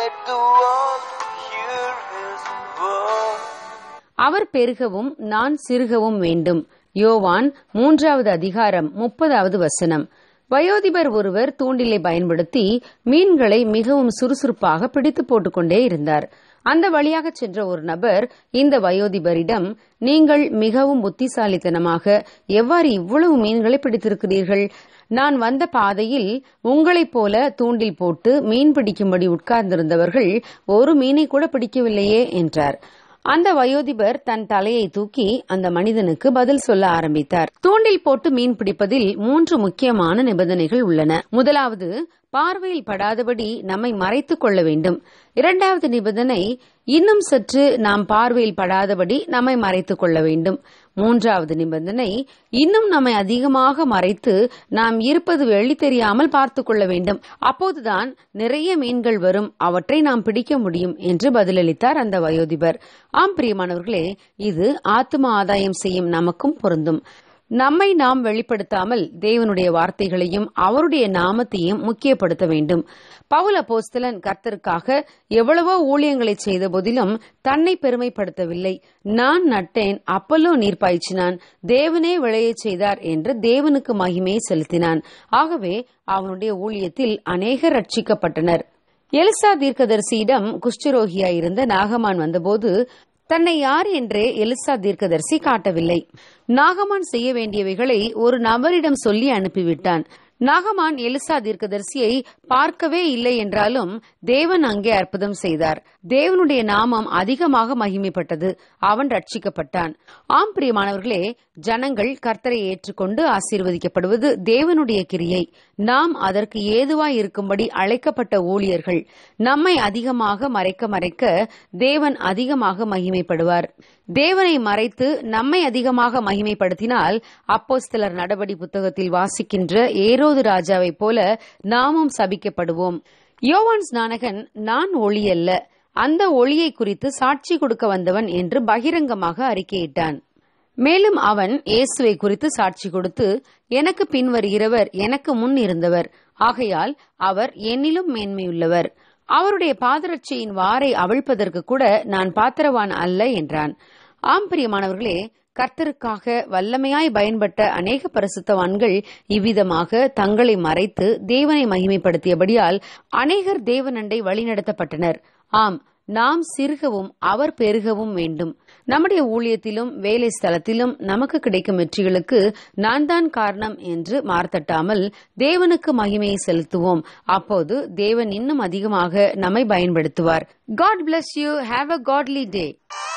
Let the world hear his word. அவர் பெருகவும் நான் சிறுகவும் வேண்டும் யோவான் மூன்றாவது அதிகாரம் முப்பதாவது வசனம் வயோதிபர் ஒருவர் தூண்டிலை பயன்படுத்தி மீன்களை மிகவும் சுறுசுறுப்பாக பிடித்து போட்டுக்கொண்டே இருந்தார் அந்த வழியாக சென்ற ஒரு நபர் இந்த வயோதிபரிடம் நீங்கள் மிகவும் புத்திசாலித்தனமாக எவ்வாறு இவ்வளவு மீன்களை பிடித்திருக்கிறீர்கள் நான் வந்த பாதையில் உங்களைப் போல தூண்டில் போட்டு மீன் பிடிக்கும்படி உட்கார்ந்திருந்தவர்கள் ஒரு மீனை கூட பிடிக்கவில்லையே என்றார் அந்த வயோதிபர் தன் தலையை தூக்கி அந்த மனிதனுக்கு பதில் சொல்ல ஆரம்பித்தார் தூண்டில் போட்டு மீன் பிடிப்பதில் மூன்று முக்கியமான நிபந்தனைகள் உள்ளன முதலாவது பார்வையில் படாதபடி நம்மை மறைத்துக் கொள்ள வேண்டும் இரண்டாவது நிபந்தனை இன்னும் சற்று நாம் பார்வையில் படாதபடி நம்மை மறைத்துக் கொள்ள வேண்டும் மூன்றாவது நிபந்தனை இன்னும் நம்மை அதிகமாக மறைத்து நாம் இருப்பது வெளி தெரியாமல் பார்த்துக் கொள்ள வேண்டும் அப்போதுதான் நிறைய மீன்கள் வரும் அவற்றை நாம் பிடிக்க முடியும் என்று பதிலளித்தார் அந்த வயோதிபர் ஆம் பிரியமானவர்களே இது ஆத்ம ஆதாயம் செய்யும் நமக்கும் பொருந்தும் நம்மை நாம் வெளிப்படுத்தாமல் தேவனுடைய வார்த்தைகளையும் அவருடைய நாமத்தையும் முக்கியப்படுத்த வேண்டும் பவுல போஸ்தலன் கர்த்தருக்காக எவ்வளவோ ஊழியங்களை செய்த போதிலும் தன்னை பெருமைப்படுத்தவில்லை நான் நட்டேன் அப்பல்லோ நீர் பாய்ச்சினான் தேவனே விளையச் செய்தார் என்று தேவனுக்கு மகிமையை செலுத்தினான் ஆகவே அவனுடைய ஊழியத்தில் அநேகர் ரட்சிக்கப்பட்டனர் எலிசா தீர்க்கதரிசியிடம் குஷ்டரோகியாயிருந்த நாகமான் வந்தபோது தன்னை யார் என்றே எலிசா தீர்க்கதரிசி காட்டவில்லை நாகமான் செய்ய வேண்டியவைகளை ஒரு நபரிடம் சொல்லி அனுப்பிவிட்டான் நாகமான் எலிசா தீர்க்கதரிசியை பார்க்கவே இல்லை என்றாலும் தேவன் அங்கே அற்புதம் செய்தார் தேவனுடைய நாமம் அதிகமாக மகிமைப்பட்டது அவன் ரட்சிக்கப்பட்டான் ஆம் பிரியமானவர்களே ஜனங்கள் கர்த்தரை ஏற்றுக்கொண்டு ஆசீர்வதிக்கப்படுவது தேவனுடைய கிரியை நாம் அதற்கு ஏதுவாய் இருக்கும்படி அழைக்கப்பட்ட ஊழியர்கள் நம்மை அதிகமாக மறைக்க மறைக்க தேவன் அதிகமாக மகிமைப்படுவார் தேவனை மறைத்து நம்மை அதிகமாக மகிமைப்படுத்தினால் அப்போஸ்தலர் நடபடி புத்தகத்தில் வாசிக்கின்ற ஏரோது ராஜாவைப் போல நாமும் சபிக்கப்படுவோம் யோவான் ஸ்நானகன் நான் ஒளி அல்ல அந்த ஒளியை குறித்து சாட்சி கொடுக்க வந்தவன் என்று பகிரங்கமாக அறிக்கையிட்டான் மேலும் அவன் இயேசுவை குறித்து சாட்சி கொடுத்து எனக்கு பின் வருகிறவர் எனக்கு முன் இருந்தவர் ஆகையால் அவர் என்னிலும் மேன்மையுள்ளவர் அவருடைய பாதரட்சியின் வாரை அவிழ்ப்பதற்கு கூட நான் பாத்திரவான் அல்ல என்றான் ஆம் பிரியமானவர்களே கர்த்தருக்காக வல்லமையாய் பயன்பட்ட அநேக பரிசுத்தவான்கள் இவ்விதமாக தங்களை மறைத்து தேவனை மகிமைப்படுத்தியபடியால் அநேகர் தேவனண்டை வழிநடத்தப்பட்டனர் ஆம் நாம் சிறுகவும் அவர் பெருகவும் வேண்டும் நம்முடைய ஊழியத்திலும் வேலை ஸ்தலத்திலும் நமக்கு கிடைக்கும் வெற்றிகளுக்கு நான் தான் காரணம் என்று மார்த்தட்டாமல் தேவனுக்கு மகிமையை செலுத்துவோம் அப்போது தேவன் இன்னும் அதிகமாக நம்மை பயன்படுத்துவார் God bless you have a godly day